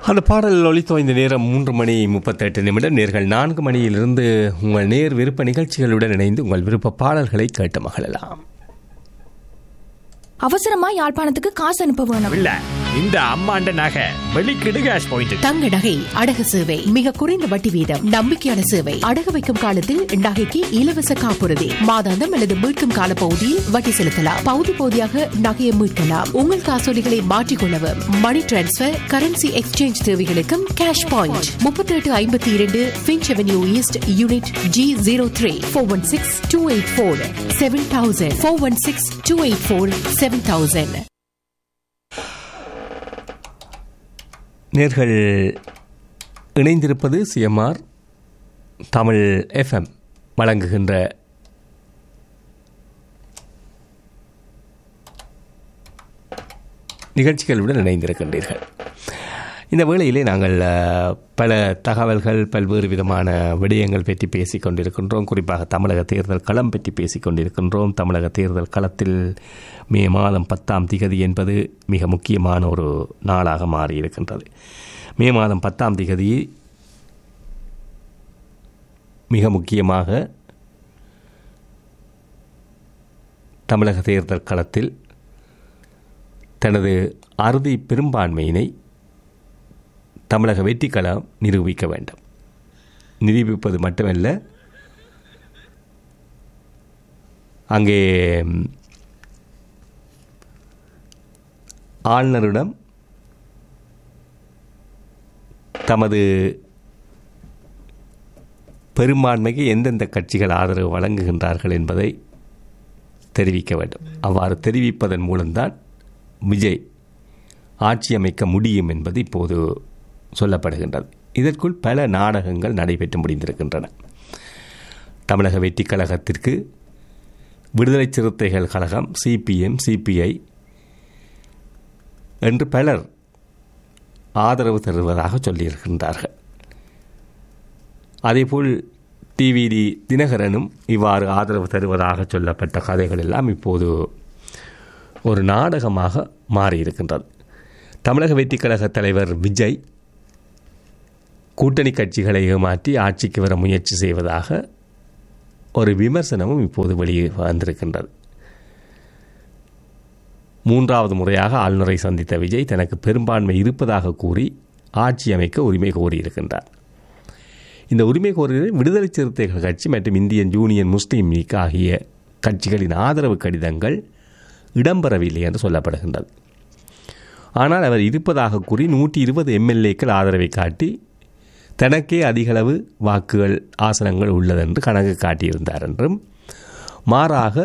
அந்த பாடல் ஒலித்தோ இந்த நேரம் மூன்று மணி முப்பத்தெட்டு நிமிடம் நேர்கள் நான்கு மணியிலிருந்து உங்கள் நேர் விருப்ப நிகழ்ச்சிகளுடன் இணைந்து உங்கள் விருப்ப பாடல்களை கேட்டு மகிழலாம் அவசரமா யாழ்ப்பாணத்துக்கு காசு அனுப்ப வேணும் இல்ல இந்த அம்மாண்ட நகை வெளிக்கிடு கேஷ் பாயிண்ட் தங்க நகை அடகு சேவை மிக குறைந்த வட்டி வீதம் நம்பிக்கையான சேவை அடகு வைக்கும் காலத்தில் நகைக்கு இலவச காப்புறுதி மாதாந்தம் அல்லது மீட்கும் கால பகுதியில் வட்டி செலுத்தலாம் பகுதி பகுதியாக நகையை மீட்கலாம் உங்கள் காசோலிகளை மாற்றிக்கொள்ளவும் மணி டிரான்ஸ்பர் கரன்சி எக்ஸ்சேஞ்ச் தேவைகளுக்கும் கேஷ் பாயிண்ட் முப்பத்தி எட்டு ஐம்பத்தி இரண்டு Finch avenue east unit G zero three four one six two eight four seven thousand four one six two eight four seven thousand நேர்கள் இணைந்திருப்பது சிஎம்ஆர் தமிழ் எஃப்எம் வழங்குகின்ற நிகழ்ச்சிகளுடன் இணைந்திருக்கின்றீர்கள் இந்த வேளையிலே நாங்கள் அஹ், பல தகவல்கள் பல்வேறு விதமான விடயங்கள் பற்றி பேசிக் கொண்டிருக்கின்றோம் குறிப்பாக தமிழக தேர்தல் களம் பற்றி பேசிக் கொண்டிருக்கின்றோம் தமிழக தேர்தல் களத்தில் மே மாதம் பத்தாம் திகதி என்பது மிக முக்கியமான ஒரு நாளாக மாறியிருக்கின்றது மே மாதம் பத்தாம் திகதி மிக முக்கியமாக தமிழக தேர்தல் களத்தில் தனது அறுதி பெரும்பான்மையினை தமிழக வெற்றிக்களம் நிரூபிக்க வேண்டும் நிரூபிப்பது மட்டுமல்ல அங்கே ம், ஆளுநரிடம் தமது பெரும்பான்மைக்கு எந்தெந்த கட்சிகள் ஆதரவு வழங்குகின்றார்கள் என்பதை தெரிவிக்க வேண்டும் அவ்வாறு தெரிவிப்பதன் மூலம்தான் விஜய் ஆட்சி அமைக்க முடியும் என்பது இப்போது சொல்லப்படுகின்றது இதற்குள் பல நாடகங்கள் நடைபெற்று முடிந்திருக்கின்றன தமிழக வெற்றி கழகத்திற்கு விடுதலை சிறுத்தைகள் கழகம் சிபிஎம் சிபிஐ என்று பலர் ஆதரவு தருவதாக சொல்லியிருக்கின்றார்கள் அதேபோல் டிவிடி தினகரனும் இவ்வாறு ஆதரவு தருவதாக சொல்லப்பட்ட கதைகள் எல்லாம் இப்போது ஒரு நாடகமாக மாறியிருக்கின்றது தமிழக வெற்றி கழக தலைவர் விஜய் கூட்டணி கட்சிகளை ஏமாற்றி ஆட்சிக்கு வர முயற்சி செய்வதாக ஒரு விமர்சனமும் இப்போது வெளியே வந்திருக்கின்றது மூன்றாவது முறையாக ஆளுநரை சந்தித்த விஜய் தனக்கு பெரும்பான்மை இருப்பதாக கூறி ஆட்சி அமைக்க உரிமை கோரியிருக்கின்றார் இந்த உரிமை கோரியை விடுதலை சிறுத்தைகள் கட்சி மற்றும் இந்தியன் யூனியன் முஸ்லீம் லீக் ஆகிய கட்சிகளின் ஆதரவு கடிதங்கள் இடம்பெறவில்லை என்று சொல்லப்படுகின்றது ஆனால் அவர் இருப்பதாக கூறி நூற்றி இருபது எம்எல்ஏக்கள் ஆதரவை காட்டி தனக்கே அதிகளவு வாக்குகள் ஆசனங்கள் உள்ளதென்று கணக்கு காட்டியிருந்தார் என்றும் மாறாக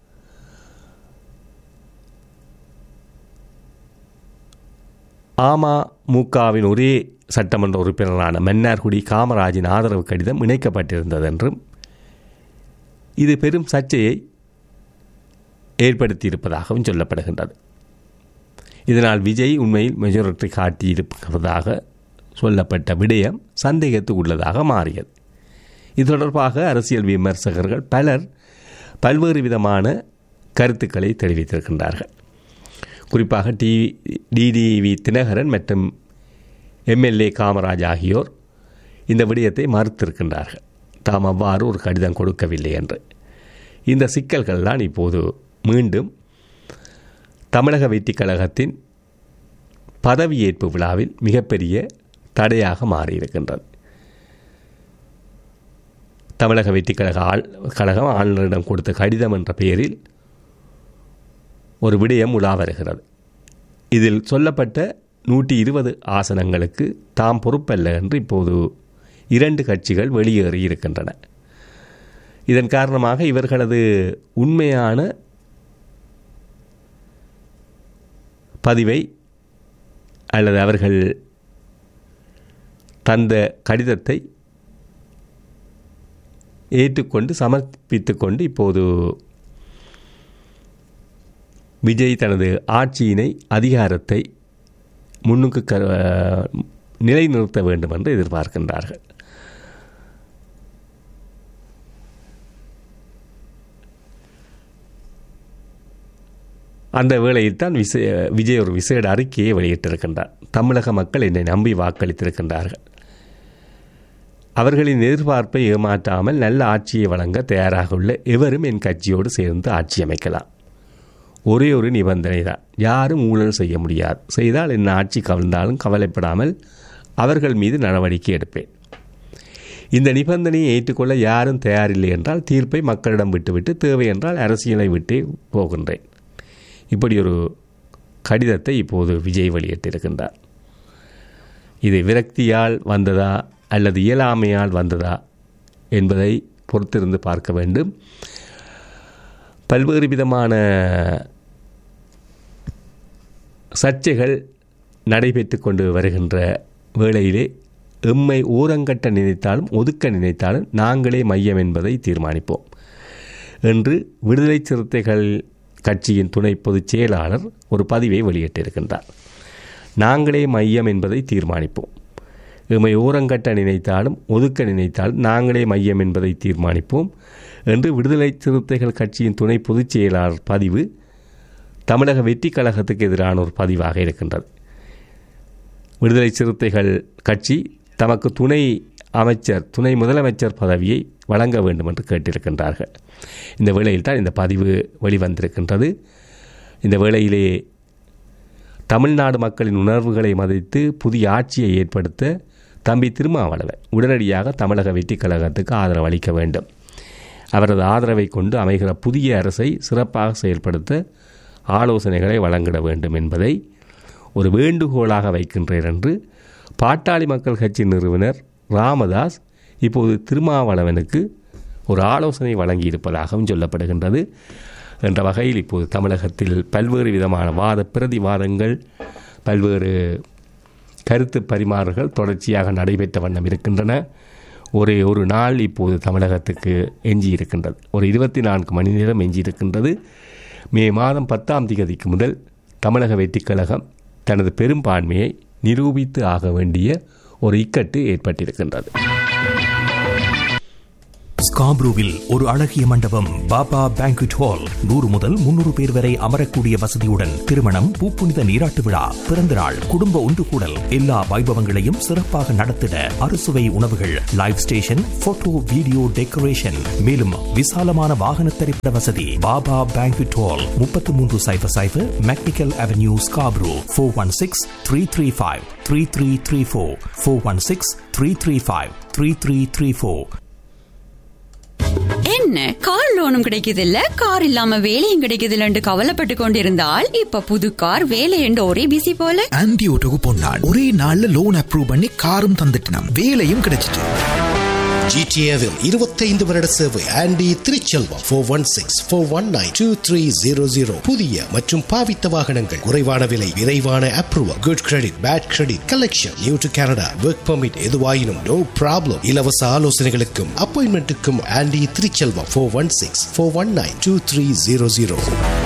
அமமுகவின் ஒரே சட்டமன்ற உறுப்பினரான மன்னார்குடி காமராஜின் ஆதரவு கடிதம் இணைக்கப்பட்டிருந்தது என்றும் இது பெரும் சர்ச்சையை ஏற்படுத்தியிருப்பதாகவும் சொல்லப்படுகின்றது இதனால் விஜய் உண்மையில் மெஜாரிட்டி காட்டியிருப்பதாக சொல்லப்பட்ட விடயம் சந்தேகத்துக்கு உள்ளதாக மாறியது இது தொடர்பாக அரசியல் விமர்சகர்கள் பலர் பல்வேறு விதமான கருத்துக்களை தெரிவித்திருக்கின்றார்கள் குறிப்பாக டி டிடிவி தினகரன் மற்றும் எம்எல்ஏ காமராஜ் ஆகியோர் இந்த விடயத்தை மறுத்திருக்கின்றார்கள் தாம் அவ்வாறு ஒரு கடிதம் கொடுக்கவில்லை என்று இந்த சிக்கல்கள் தான் இப்போது மீண்டும் தமிழக வெற்றி கழகத்தின் பதவியேற்பு விழாவில் மிகப்பெரிய தடையாக மாறியிருக்கின்றது தமிழக வெற்றி கழக ஆள் கழகம் ஆளுநரிடம் கொடுத்த கடிதம் என்ற பெயரில் ஒரு விடயம் உலா வருகிறது இதில் சொல்லப்பட்ட நூற்றி இருபது ஆசனங்களுக்கு தாம் பொறுப்பல்ல என்று இப்போது இரண்டு கட்சிகள் வெளியேறி இருக்கின்றன இதன் காரணமாக இவர்களது உண்மையான பதிவை அல்லது அவர்கள் தந்த கடிதத்தை ஏற்றுக்கொண்டு சமர்ப்பித்து கொண்டு இப்போது விஜய் தனது ஆட்சியினை அதிகாரத்தை முன்னுக்கு க நிலைநிறுத்த வேண்டும் என்று எதிர்பார்க்கின்றார்கள் அந்த வேளையில் தான் விசே விஜய் ஒரு விசேட அறிக்கையை வெளியிட்டிருக்கின்றார் தமிழக மக்கள் என்னை நம்பி வாக்களித்திருக்கின்றார்கள் அவர்களின் எதிர்பார்ப்பை ஏமாற்றாமல் நல்ல ஆட்சியை வழங்க தயாராக உள்ள எவரும் என் கட்சியோடு சேர்ந்து ஆட்சி அமைக்கலாம் ஒரே ஒரு நிபந்தனை தான் யாரும் ஊழல் செய்ய முடியாது செய்தால் என்ன ஆட்சி கவிழ்ந்தாலும் கவலைப்படாமல் அவர்கள் மீது நடவடிக்கை எடுப்பேன் இந்த நிபந்தனையை ஏற்றுக்கொள்ள யாரும் தயாரில்லை என்றால் தீர்ப்பை மக்களிடம் விட்டுவிட்டு தேவை என்றால் அரசியலை விட்டே போகின்றேன் இப்படி ஒரு கடிதத்தை இப்போது விஜய் வெளியிட்டிருக்கின்றார் இது விரக்தியால் வந்ததா அல்லது இயலாமையால் வந்ததா என்பதை பொறுத்திருந்து பார்க்க வேண்டும் பல்வேறு விதமான சர்ச்சைகள் நடைபெற்று கொண்டு வருகின்ற வேளையிலே எம்மை ஓரங்கட்ட நினைத்தாலும் ஒதுக்க நினைத்தாலும் நாங்களே மையம் என்பதை தீர்மானிப்போம் என்று விடுதலை சிறுத்தைகள் கட்சியின் துணை பொதுச் செயலாளர் ஒரு பதிவை வெளியிட்டிருக்கின்றார் நாங்களே மையம் என்பதை தீர்மானிப்போம் எம்மை ஓரங்கட்ட நினைத்தாலும் ஒதுக்க நினைத்தாலும் நாங்களே மையம் என்பதை தீர்மானிப்போம் என்று விடுதலை சிறுத்தைகள் கட்சியின் துணை பொதுச் செயலாளர் பதிவு தமிழக வெற்றி கழகத்துக்கு எதிரான ஒரு பதிவாக இருக்கின்றது விடுதலை சிறுத்தைகள் கட்சி தமக்கு துணை அமைச்சர் துணை முதலமைச்சர் பதவியை வழங்க வேண்டும் என்று கேட்டிருக்கின்றார்கள் இந்த வேளையில் தான் இந்த பதிவு வெளிவந்திருக்கின்றது இந்த வேளையிலே தமிழ்நாடு மக்களின் உணர்வுகளை மதித்து புதிய ஆட்சியை ஏற்படுத்த தம்பி திருமாவளவன் உடனடியாக தமிழக வெற்றி கழகத்துக்கு ஆதரவு அளிக்க வேண்டும் அவரது ஆதரவை கொண்டு அமைகிற புதிய அரசை சிறப்பாக செயல்படுத்த ஆலோசனைகளை வழங்கிட வேண்டும் என்பதை ஒரு வேண்டுகோளாக வைக்கின்றேன் என்று பாட்டாளி மக்கள் கட்சி நிறுவனர் ராமதாஸ் இப்போது திருமாவளவனுக்கு ஒரு ஆலோசனை வழங்கியிருப்பதாகவும் சொல்லப்படுகின்றது என்ற வகையில் இப்போது தமிழகத்தில் பல்வேறு விதமான வாத பிரதிவாதங்கள் பல்வேறு கருத்து பரிமாறுகள் தொடர்ச்சியாக நடைபெற்ற வண்ணம் இருக்கின்றன ஒரே ஒரு நாள் இப்போது தமிழகத்துக்கு எஞ்சி இருக்கின்றது ஒரு இருபத்தி நான்கு மணி நேரம் எஞ்சி இருக்கின்றது மே மாதம் பத்தாம் தேதிக்கு முதல் தமிழக வெற்றிக் கழகம் தனது பெரும்பான்மையை நிரூபித்து ஆக வேண்டிய ஒரு இக்கட்டு ஏற்பட்டிருக்கின்றது ஸ்காப்ரூவில் ஒரு அழகிய மண்டபம் பாபா பேங்க்விட் ஹால் நூறு முதல் முன்னூறு பேர் வரை அமரக்கூடிய வசதியுடன் திருமணம் பூப்புனித நீராட்டு விழா பிறந்த நாள் குடும்ப ஒன்று கூடல் எல்லா வைபவங்களையும் சிறப்பாக நடத்திட அறுசுவை உணவுகள் live station photo video decoration மேலும் விசாலமான வாகன திரைப்பட வசதி பாபா பேங்க்விட் ஹால் முப்பத்தி மூன்று சைபர் சைபர் McNicoll avenue Scarborough four one six three three five three three three four four one six three three five three three three four என்ன கார் லோனும் கிடைக்குது இல்ல கார் இல்லாம வேலையும் கிடைக்குது இல்லன்னு கவலைப்பட்டு கொண்டிருந்தால் இப்ப புது கார் வேலை என்று ஒரே பிசி போல ஆன்டி ஓட்டோக்கு பொன்னாள் ஒரே நாள்ல லோன் அப்ரூவ் பண்ணி காரும் தந்துட்டோம் வேலையும் கிடைச்சிட்டு ஜிடிஏவில் இருபத்தைந்து வருட சேவை Andy Thiruchelvam four one six four one nine two three zero zero புதிய மற்றும் பாவித்த வாகனங்கள் குறைவான விலை விரைவான approval good credit bad credit collection new to Canada work permit எதுவாயினும் நோ ப்ராப்ளம் இலவச ஆலோசனைகளுக்கும் அப்பாயின்மெண்ட்டுக்கும் Andy Thiruchelvam four one six four one nine two three zero zero